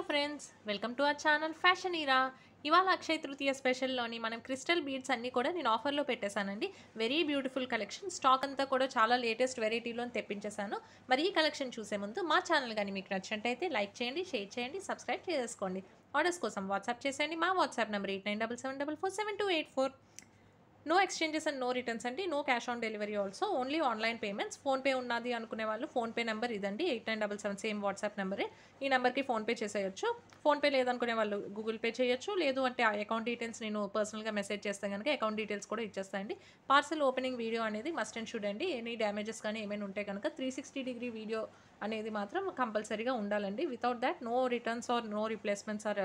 friends welcome to our channel fashion era ఇవాళ అక్షయ తృతీయ స్పెషల్లోని మనం క్రిస్టల్ బీడ్స్ అన్నీ కూడా నేను ఆఫర్లో పెట్టేశానండి వెరీ బ్యూటిఫుల్ కలెక్షన్ స్టాక్ అంతా కూడా చాలా లేటెస్ట్ వెరైటీలో తెప్పించేశాను మరి ఈ కలెక్షన్ చూసే ముందు మా ఛానల్ కానీ మీకు నచ్చినట్టయితే లైక్ చేయండి షేర్ చేయండి సబ్స్క్రైబ్ చేసుకోండి ఆర్డర్స్ కోసం వాట్సాప్ చేసేయండి మా WhatsApp number eight nine double seven double four seven two eight four no exchanges and no returns అండి no cash on delivery also only online payments PhonePe ఉన్నది అనుకునే వాళ్ళు ఫోన్పే నెంబర్ ఇదండి eight nine double seven same WhatsApp నెంబరే ఈ నెంబర్కి PhonePe చేసేయచ్చు PhonePe లేదనుకునే వాళ్ళు గూగుల్ పే చేయొచ్చు లేదు అంటే ఆ అకౌంట్ డీటెయిల్స్ నేను పర్సనల్గా మెసేజ్ చేస్తే కనుక అకౌంట్ డీటెయిల్స్ కూడా ఇచ్చేస్తాయండి పార్సల్ ఓపెనింగ్ వీడియో అనేది మస్ట్ అండ్ షుడ్ అండి ఎనీ డ్యామేజెస్ కానీ ఏమైనా ఉంటే కనుక త్రీ సిక్స్టీ డిగ్రీ వీడియో అనేది మాత్రం కంపల్సరీగా ఉండాలండి without that no returns or no replacements are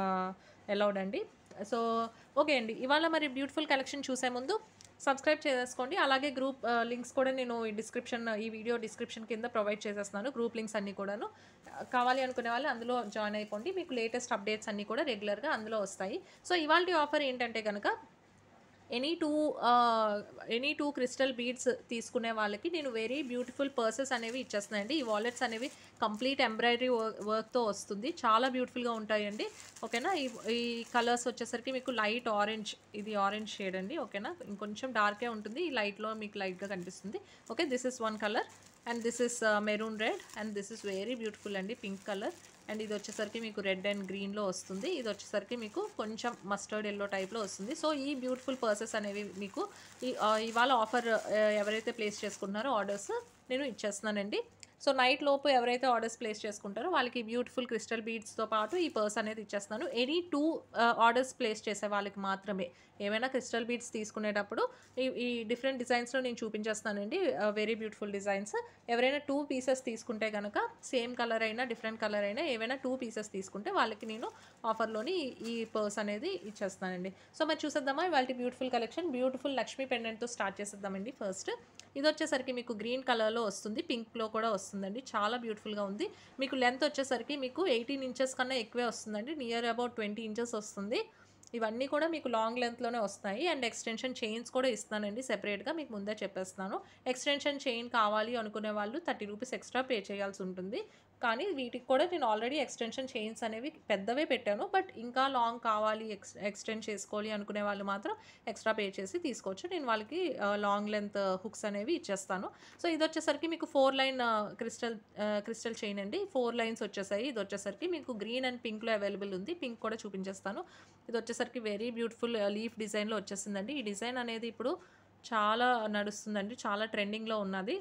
allowed అండి సో ఓకే అండి ఇవాళ మరి బ్యూటిఫుల్ కలెక్షన్ చూసే ముందు సబ్స్క్రైబ్ చేసుకోండి అలాగే గ్రూప్ లింక్స్ కూడా నేను ఈ డిస్క్రిప్షన్ ఈ వీడియో డిస్క్రిప్షన్ కింద ప్రొవైడ్ చేసేస్తున్నాను గ్రూప్ లింక్స్ అన్నీ కూడాను కావాలి అనుకునే వాళ్ళు అందులో జాయిన్ అయిపోండి మీకు లేటెస్ట్ అప్డేట్స్ అన్నీ కూడా రెగ్యులర్గా అందులో వస్తాయి సో ఇవాళ ఆఫర్ ఏంటంటే కనుక any two any two crystal beads తీసుకునే వాళ్ళకి నేను వెరీ బ్యూటిఫుల్ పర్సెస్ అనేవి ఇచ్చేస్తున్నాయండి ఈ వాలెట్స్ అనేవి కంప్లీట్ ఎంబ్రాయిడరీ వర్క్ వర్క్తో వస్తుంది చాలా బ్యూటిఫుల్గా ఉంటాయండి ఓకేనా ఈ ఈ కలర్స్ వచ్చేసరికి మీకు లైట్ ఆరెంజ్ ఇది ఆరెంజ్ షేడ్ అండి ఓకేనా ఇంకొంచెం డార్కే ఉంటుంది ఈ లైట్లో మీకు లైట్గా కనిపిస్తుంది okay this is one colour and this is maroon red and this is very beautiful అండి పింక్ కలర్ అండ్ ఇది వచ్చేసరికి మీకు రెడ్ అండ్ గ్రీన్లో వస్తుంది ఇది వచ్చేసరికి మీకు కొంచెం మస్టర్డ్ ఎల్లో టైప్లో వస్తుంది సో ఈ బ్యూటిఫుల్ పర్సెస్ అనేవి మీకు ఈ ఆ, ఇవాళ ఆఫర్ ఎవరైతే ప్లేస్ చేసుకున్నారో ఆర్డర్స్ నేను ఇచ్చేస్తున్నానండి సో నైట్ లోపు ఎవరైతే ఆర్డర్స్ ప్లేస్ చేసుకుంటారో వాళ్ళకి బ్యూటిఫుల్ క్రిస్టల్ బీడ్స్తో పాటు ఈ పర్స్ అనేది ఇచ్చేస్తున్నాను ఎనీ టూ ఆర్డర్స్ ప్లేస్ చేసే వాళ్ళకి మాత్రమే ఏమైనా క్రిస్టల్ బీడ్స్ తీసుకునేటప్పుడు ఈ ఈ డిఫరెంట్ డిజైన్స్లో నేను చూపించేస్తానండి వెరీ బ్యూటిఫుల్ డిజైన్స్ ఎవరైనా టూ పీసెస్ తీసుకుంటే కనుక సేమ్ కలర్ అయినా డిఫరెంట్ కలర్ అయినా ఏవైనా టూ పీసెస్ తీసుకుంటే వాళ్ళకి నేను ఆఫర్లోని ఈ పర్స్ అనేది ఇచ్చేస్తానండి సో మరి చూసేద్దామా ఇవాళ బ్యూటిఫుల్ కలెక్షన్ బ్యూటిఫుల్ లక్ష్మీ పెండెంట్తో స్టార్ట్ చేసేద్దామండి ఫస్ట్ ఇది వచ్చేసరికి మీకు గ్రీన్ కలర్లో వస్తుంది పింక్లో కూడా వస్తుందండి చాలా బ్యూటిఫుల్గా ఉంది మీకు లెంత్ వచ్చేసరికి మీకు ఎయిటీన్ ఇంచెస్ కన్నా ఎక్కువే వస్తుందండి నియర్ అబౌట్ ట్వంటీ ఇంచెస్ వస్తుంది ఇవన్నీ కూడా మీకు లాంగ్ లెంత్లోనే వస్తాయి అండ్ ఎక్స్టెన్షన్ చైన్స్ కూడా ఇస్తానండి సెపరేట్గా మీకు ముందే చెప్పేస్తున్నాను ఎక్స్టెన్షన్ చైన్ కావాలి అనుకునే వాళ్ళు థర్టీ రూపీస్ ఎక్స్ట్రా పే చేయాల్సి ఉంటుంది కానీ వీటికి కూడా నేను ఆల్రెడీ ఎక్స్టెన్షన్ చైన్స్ అనేవి పెద్దవే పెట్టాను బట్ ఇంకా లాంగ్ కావాలి ఎక్స్ ఎక్స్టెండ్ చేసుకోవాలి అనుకునే వాళ్ళు మాత్రం ఎక్స్ట్రా పే చేసి తీసుకోవచ్చు నేను వాళ్ళకి లాంగ్ లెంత్ హుక్స్ అనేవి ఇచ్చేస్తాను సో ఇది వచ్చేసరికి మీకు four line crystal crystal chain అండి ఫోర్ లైన్స్ వచ్చేసాయి ఇది వచ్చేసరికి మీకు గ్రీన్ అండ్ పింక్లో అవైలబుల్ ఉంది పింక్ కూడా చూపించేస్తాను ఇది వచ్చేసరికి వెరీ బ్యూటిఫుల్ లీఫ్ డిజైన్లో వచ్చేసిందండి ఈ డిజైన్ అనేది ఇప్పుడు చాలా నడుస్తుందండి చాలా ట్రెండింగ్లో ఉన్నది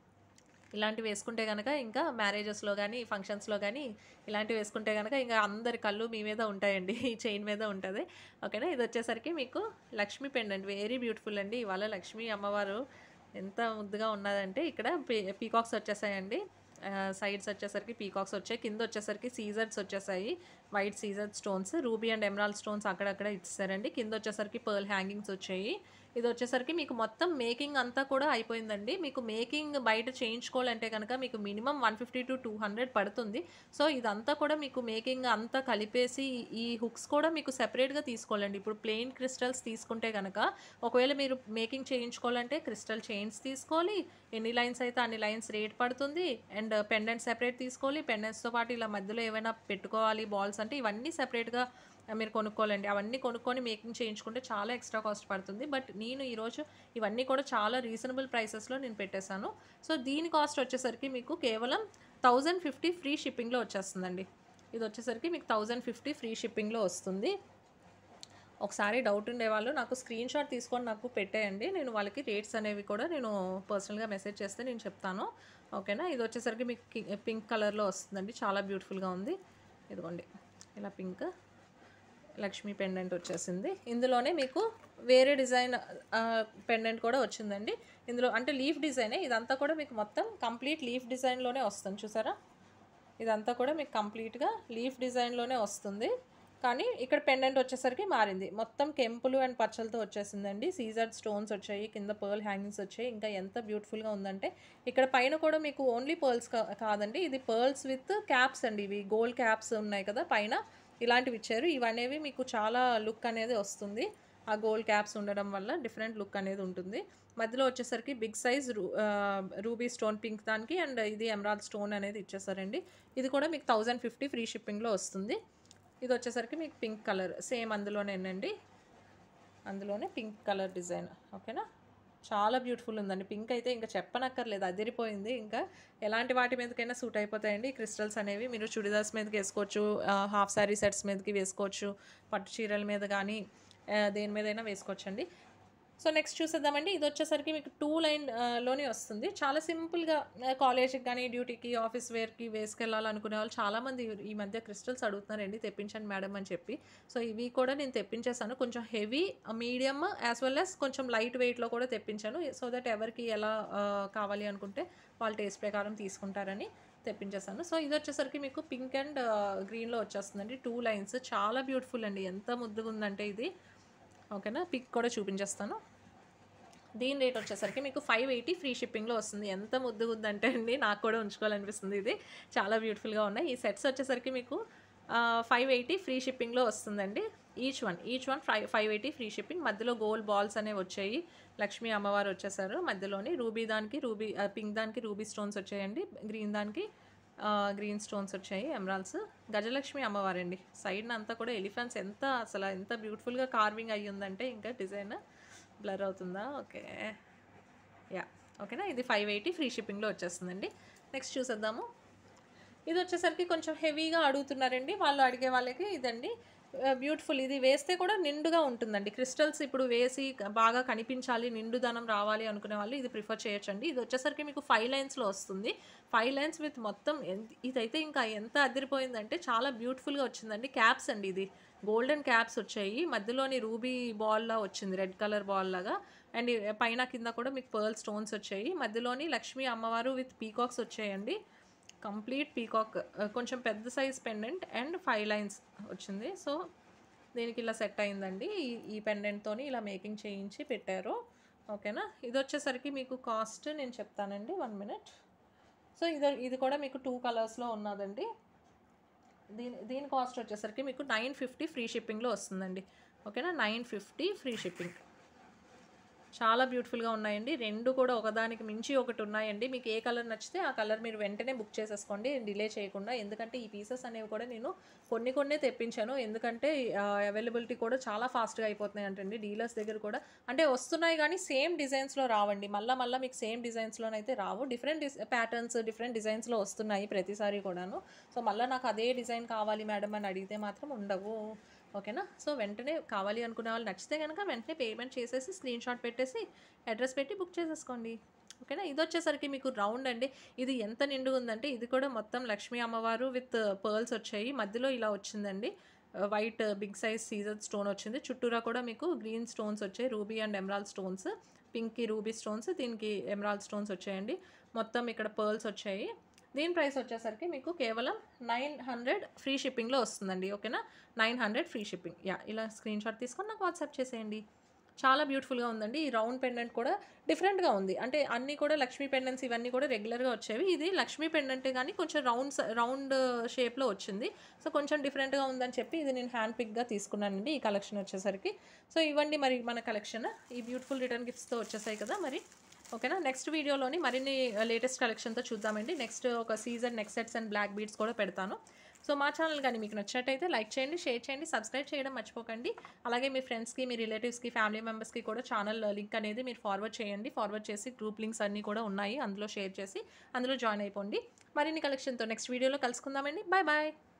ఇలాంటివి వేసుకుంటే కనుక ఇంకా మ్యారేజెస్లో కానీ ఫంక్షన్స్లో కానీ ఇలాంటివి వేసుకుంటే కనుక ఇంకా అందరి కళ్ళు మీ మీద ఉంటాయండి ఈ చైన్ మీద ఉంటుంది ఓకేనా ఇది వచ్చేసరికి మీకు లక్ష్మీ పెండెంట్ వెరీ బ్యూటిఫుల్ అండి ఇవాళ లక్ష్మీ అమ్మవారు ఎంత ముద్దుగా ఉన్నదంటే ఇక్కడ పీ పీకాక్స్ వచ్చేసాయండి సైడ్స్ వచ్చేసరికి పీకాక్స్ వచ్చాయి కింద వచ్చేసరికి సీజర్స్ వచ్చేసాయి వైట్ సీజర్ stones ruby and emerald stones అక్కడక్కడ ఇచ్చారండి కింద వచ్చేసరికి పర్ల్ హ్యాంగింగ్స్ వచ్చాయి ఇది వచ్చేసరికి మీకు మొత్తం మేకింగ్ అంతా కూడా అయిపోయిందండి మీకు మేకింగ్ బయట చేయించుకోవాలంటే కనుక మీకు minimum one fifty to two hundred పడుతుంది సో ఇదంతా కూడా మీకు మేకింగ్ అంతా కలిపేసి ఈ హుక్స్ కూడా మీకు సెపరేట్గా తీసుకోవాలండి ఇప్పుడు ప్లెయిన్ క్రిస్టల్స్ తీసుకుంటే కనుక ఒకవేళ మీరు మేకింగ్ చేయించుకోవాలంటే క్రిస్టల్ చైన్స్ తీసుకోవాలి ఎన్ని లైన్స్ అయితే అన్ని లైన్స్ రేట్ పడుతుంది అండ్ పెండెంట్ సెపరేట్ తీసుకోవాలి పెండెంట్స్తో పాటు ఇలా మధ్యలో ఏమైనా పెట్టుకోవాలి బాల్స్ అంటే ఇవన్నీ సెపరేట్గా మీరు కొనుక్కోవాలండి అవన్నీ కొనుక్కొని మేకింగ్ చేయించుకుంటే చాలా ఎక్స్ట్రా కాస్ట్ పడుతుంది బట్ నేను ఈరోజు ఇవన్నీ కూడా చాలా రీజనబుల్ ప్రైసెస్లో నేను పెట్టేశాను సో దీని కాస్ట్ వచ్చేసరికి మీకు కేవలం థౌజండ్ ఫిఫ్టీ ఫ్రీ షిప్పింగ్లో వచ్చేస్తుందండి ఇది వచ్చేసరికి మీకు థౌజండ్ ఫిఫ్టీ ఫ్రీ షిప్పింగ్లో వస్తుంది ఒకసారి డౌట్ ఉండేవాళ్ళు నాకు స్క్రీన్ షాట్ తీసుకొని నాకు పెట్టేయండి నేను వాళ్ళకి రేట్స్ అనేవి కూడా నేను పర్సనల్గా మెసేజ్ చేస్తే నేను చెప్తాను ఓకేనా ఇది వచ్చేసరికి మీకు కి- పింక్ కలర్లో వస్తుందండి చాలా బ్యూటిఫుల్గా ఉంది ఇదిగోండి ఇలా పింక్ లక్ష్మీ పెండెంట్ వచ్చేసింది ఇందులోనే మీకు వేరే డిజైన్ పెండెంట్ కూడా వచ్చిందండి ఇందులో అంటే లీఫ్ డిజైనే ఇదంతా కూడా మీకు మొత్తం కంప్లీట్ లీఫ్ డిజైన్లోనే వస్తుంది చూసారా ఇదంతా కూడా మీకు కంప్లీట్గా లీఫ్ డిజైన్లోనే వస్తుంది కానీ ఇక్కడ పెండెంట్ వచ్చేసరికి మారింది మొత్తం కెంపులు అండ్ పచ్చలతో వచ్చేసిందండి సీజర్ స్టోన్స్ వచ్చాయి కింద పర్ల్ హ్యాంగింగ్స్ వచ్చాయి ఇంకా ఎంత బ్యూటిఫుల్గా ఉందంటే ఇక్కడ పైన కూడా మీకు ఓన్లీ పర్ల్స్ కాదండి ఇది పర్ల్స్ విత్ క్యాప్స్ అండి ఇవి గోల్డ్ క్యాప్స్ ఉన్నాయి కదా పైన ఇలాంటివి ఇచ్చారు ఇవనేవి మీకు చాలా లుక్ అనేది వస్తుంది ఆ గోల్డ్ క్యాప్స్ ఉండడం వల్ల డిఫరెంట్ లుక్ అనేది ఉంటుంది మధ్యలో వచ్చేసరికి బిగ్ సైజ్ రూ రూబీ స్టోన్ పింక్ దానికి అండ్ ఇది ఎమరాల్డ్ స్టోన్ అనేది ఇచ్చేసారండి ఇది కూడా మీకు థౌజండ్ ఫిఫ్టీ ఫ్రీ షిప్పింగ్లో వస్తుంది ఇది వచ్చేసరికి మీకు పింక్ కలర్ సేమ్ అందులోనేనండి అందులోనే పింక్ కలర్ డిజైన్ ఓకేనా చాలా బ్యూటిఫుల్ ఉందండి పింక్ అయితే ఇంకా చెప్పనక్కర్లేదు అదిరిపోయింది ఇంకా ఎలాంటి వాటి మీదకైనా సూట్ అయిపోతాయండి ఈ క్రిస్టల్స్ అనేవి మీరు చుడిదార్స్ మీదకి వేసుకోవచ్చు హాఫ్ శారీ సెట్స్ మీదకి వేసుకోవచ్చు పట్టు చీరల మీద కానీ ఆ, దేని మీదైనా వేసుకోవచ్చండి సో నెక్స్ట్ చూసేద్దామండి ఇది వచ్చేసరికి మీకు టూ లైన్ లోనే వస్తుంది చాలా సింపుల్గా కాలేజ్కి కానీ డ్యూటీకి ఆఫీస్ వేర్కి వేసుకెళ్ళాలనుకునే వాళ్ళు చాలామంది ఈ మధ్య క్రిస్టల్స్ అడుగుతున్నారండి తెప్పించండి మేడం అని చెప్పి సో ఇవి కూడా నేను తెప్పించేసాను కొంచెం heavy medium as well as కొంచెం లైట్ వెయిట్లో కూడా తెప్పించాను సో దట్ ఎవరికి ఎలా ఆ, కావాలి అనుకుంటే వాళ్ళ టేస్ట్ ప్రకారం తీసుకుంటారని తెప్పించేసాను సో ఇది వచ్చేసరికి మీకు పింక్ అండ్ గ్రీన్లో వచ్చేస్తుందండి టూ లైన్స్ చాలా బ్యూటిఫుల్ అండి ఎంత ముద్దుగా ఉందంటే ఇది ఓకేనా పిక్ కూడా చూపించేస్తాను దీని రేట్ వచ్చేసరికి మీకు ఫైవ్ ఎయిటీ ఫ్రీ షిప్పింగ్లో వస్తుంది ఎంత ముద్దుగా ఉందంటే అండి నాకు కూడా ఉంచుకోవాలనిపిస్తుంది ఇది చాలా బ్యూటిఫుల్గా ఉన్నాయి ఈ సెట్స్ వచ్చేసరికి మీకు ఫైవ్ ఎయిటీ ఫ్రీ షిప్పింగ్లో వస్తుందండి each one each one five five eighty free shipping మధ్యలో గోల్డ్ బాల్స్ అనేవి వచ్చాయి లక్ష్మీ అమ్మవారు వచ్చేసారు మధ్యలోని రూబీ దానికి రూబీ పింక్ దానికి రూబీ స్టోన్స్ వచ్చాయండి గ్రీన్ దానికి గ్రీన్ స్టోన్స్ వచ్చాయి ఎమరాల్స్ గజలక్ష్మి అమ్మవారండి సైడ్ అంతా కూడా ఎలిఫెంట్స్ ఎంత అసలు ఎంత బ్యూటిఫుల్గా కార్వింగ్ అయ్యి ఉందంటే ఇంకా డిజైన్ బ్లర్ అవుతుందా ఓకే యా ఓకేనా ఇది ఫైవ్ ఎయిటీ ఫ్రీ షిప్పింగ్లో వచ్చేస్తుందండి నెక్స్ట్ చూసేద్దాము ఇది వచ్చేసరికి కొంచెం హెవీగా అడుగుతున్నారండి వాళ్ళు అడిగే వాళ్ళకి ఇదండి బ్యూటిఫుల్ ఇది వేస్తే కూడా నిండుగా ఉంటుందండి క్రిస్టల్స్ ఇప్పుడు వేసి బాగా కనిపించాలి నిండుదనం రావాలి అనుకునే వాళ్ళు ఇది ప్రిఫర్ చేయొచ్చండి ఇది వచ్చేసరికి మీకు ఫైవ్ లైన్స్లో వస్తుంది ఫైవ్ లైన్స్ విత్ మొత్తం ఎంత- ఇదైతే ఇంకా ఎంత అదిరిపోయిందంటే చాలా బ్యూటిఫుల్గా వచ్చిందండి క్యాప్స్ అండి ఇది గోల్డెన్ క్యాప్స్ వచ్చాయి మధ్యలోని రూబీ బాల్లా వచ్చింది రెడ్ కలర్ బాల్ లాగా అండ్ ఈ పైన కింద కూడా మీకు పర్ల్ స్టోన్స్ వచ్చాయి మధ్యలోని లక్ష్మీ అమ్మవారు విత్ పీకాక్స్ వచ్చాయండి కంప్లీట్ పీకాక్ కొంచెం పెద్ద size pendant and five lines వచ్చింది సో దీనికి ఇలా సెట్ అయిందండి ఈ ఈ పెండెంట్తోని ఇలా మేకింగ్ చేయించి పెట్టారు ఓకేనా ఇది వచ్చేసరికి మీకు కాస్ట్ నేను చెప్తానండి వన్ మినిట్ సో ఇది ఇది కూడా మీకు టూ కలర్స్లో ఉన్నదండి దీని దీని కాస్ట్ వచ్చేసరికి మీకు నైన్ ఫిఫ్టీ ఫ్రీ షిప్పింగ్లో వస్తుందండి ఓకేనా నైన్ ఫిఫ్టీ ఫ్రీ షిప్పింగ్ చాలా బ్యూటిఫుల్గా ఉన్నాయండి రెండు కూడా ఒకదానికి మించి ఒకటి ఉన్నాయండి మీకు ఏ కలర్ నచ్చితే ఆ కలర్ మీరు వెంటనే బుక్ చేసేసుకోండి డిలే చేయకుండా ఎందుకంటే ఈ పీసెస్ అనేవి కూడా నేను కొన్ని కొన్నే తెప్పించాను ఎందుకంటే అవైలబిలిటీ కూడా చాలా ఫాస్ట్గా అయిపోతున్నాయి అంటండి డీలర్స్ దగ్గర కూడా అంటే వస్తున్నాయి కానీ సేమ్ డిజైన్స్లో రావండి మళ్ళీ మళ్ళీ మీకు సేమ్ డిజైన్స్లోనైతే రావు డిఫరెంట్ డిస్ ప్యాటర్న్స్ డిఫరెంట్ డిజైన్స్లో వస్తున్నాయి ప్రతిసారి కూడాను సో మళ్ళీ నాకు అదే డిజైన్ కావాలి మేడం అని అడిగితే మాత్రం ఉండవు ఓకేనా సో వెంటనే కావాలి అనుకునే వాళ్ళు నచ్చితే కనుక వెంటనే పేమెంట్ చేసేసి స్క్రీన్ షాట్ పెట్టేసి అడ్రస్ పెట్టి బుక్ చేసేసుకోండి ఓకేనా ఇది వచ్చేసరికి మీకు రౌండ్ అండి ఇది ఎంత నిండుగా ఉందంటే ఇది కూడా మొత్తం లక్ష్మీ అమ్మవారు విత్ పర్ల్స్ వచ్చాయి మధ్యలో ఇలా వచ్చిందండి వైట్ బిగ్ సైజ్ సీజర్ స్టోన్ వచ్చింది చుట్టూరా కూడా మీకు గ్రీన్ స్టోన్స్ వచ్చాయి రూబీ అండ్ ఎమరాల్డ్ స్టోన్స్ పింక్కి రూబీ స్టోన్స్ దీనికి ఎమరాల్డ్ స్టోన్స్ వచ్చాయండి మొత్తం ఇక్కడ పర్ల్స్ వచ్చాయి దీని ప్రైస్ వచ్చేసరికి మీకు కేవలం నైన్ హండ్రెడ్ ఫ్రీ షిప్పింగ్లో వస్తుందండి ఓకేనా nine hundred free shipping yeah ఇలా స్క్రీన్ షాట్ తీసుకొని నాకు వాట్సాప్ చేసేయండి చాలా బ్యూటిఫుల్గా ఉందండి ఈ రౌండ్ పెండెంట్ కూడా డిఫరెంట్గా ఉంది అంటే అన్నీ కూడా లక్ష్మీ పెండెంట్స్ ఇవన్నీ కూడా రెగ్యులర్గా వచ్చేవి ఇది లక్ష్మీ పెండెంట్ కానీ కొంచెం రౌండ్ రౌండ్ షేప్లో వచ్చింది సో కొంచెం డిఫరెంట్గా ఉందని చెప్పి ఇది నేను హ్యాండ్ పిక్గా తీసుకున్నానండి ఈ కలెక్షన్ వచ్చేసరికి సో ఇవ్వండి మరి మన కలెక్షన్ ఈ బ్యూటిఫుల్ రిటర్న్ గిఫ్ట్స్తో వచ్చేసాయి కదా మరి ఓకేనా నెక్స్ట్ వీడియోలోని మరిన్ని లేటెస్ట్ కలెక్షన్తో చూద్దామండి నెక్స్ట్ ఒక season next sets and black beads కూడా పెడతాను సో మా ఛానల్ కానీ మీకు నచ్చినట్టయితే లైక్ చేయండి షేర్ చేయండి సబ్స్క్రైబ్ చేయడం మర్చిపోకండి అలాగే మీ ఫ్రెండ్స్కి మీ రిలేటివ్స్కి ఫ్యామిలీ మెంబర్స్కి కూడా ఛానల్ లింక్ అనేది మీరు ఫార్వర్డ్ చేయండి ఫార్వర్డ్ చేసి గ్రూప్ లింక్స్ అన్నీ కూడా ఉన్నాయి అందులో షేర్ చేసి అందులో జాయిన్ అయిపోండి మరిన్ని కలెక్షన్తో నెక్స్ట్ వీడియోలో కలుసుకుందామండి బాయ్ బాయ్